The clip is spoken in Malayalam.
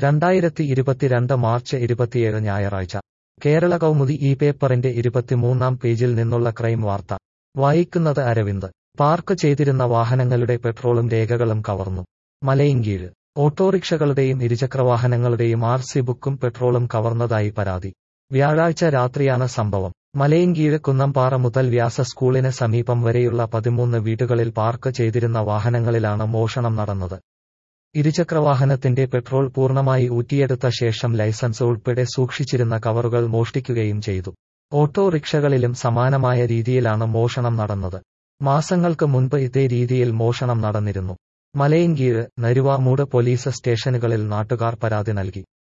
രണ്ടായിരത്തി ഇരുപത്തിരണ്ട് മാർച്ച് ഇരുപത്തിയേഴ് ഞായറാഴ്ച കേരള കൗമുദി ഈ പേപ്പറിന്റെ ഇരുപത്തിമൂന്നാം പേജിൽ നിന്നുള്ള ക്രൈം വാർത്ത വായിക്കുന്നത് അരവിന്ദ് പാർക്ക് ചെയ്തിരുന്ന വാഹനങ്ങളുടെ പെട്രോളും രേഖകളും കവർന്നു മലയിൻകീഴ് ഓട്ടോറിക്ഷകളുടെയും ഇരുചക്രവാഹനങ്ങളുടെയും ആർ സി ബുക്കും പെട്രോളും കവർന്നതായി പരാതി വ്യാഴാഴ്ച രാത്രിയാണ് സംഭവം മലയിൻകീഴ് കുന്നംപാറ മുതൽ വ്യാസ സ്കൂളിന് സമീപം വരെയുള്ള പതിമൂന്ന് വീടുകളിൽ പാർക്ക് ചെയ്തിരുന്ന വാഹനങ്ങളിലാണ് മോഷണം നടന്നത് ഇരുചക്രവാഹനത്തിന്റെ പെട്രോൾ പൂർണ്ണമായി ഊറ്റിയെടുത്ത ശേഷം ലൈസൻസ് ഉൾപ്പെടെ സൂക്ഷിച്ചിരുന്ന കവറുകൾ മോഷ്ടിക്കുകയും ചെയ്തു ഓട്ടോറിക്ഷകളിലും സമാനമായ രീതിയിലാണ് മോഷണം നടന്നത് മാസങ്ങൾക്ക് മുൻപ് ഇതേ രീതിയിൽ മോഷണം നടന്നിരുന്നു മലയിൻകീഴ് നരുവാമൂട് പോലീസ് സ്റ്റേഷനുകളിൽ നാട്ടുകാർ പരാതി നൽകി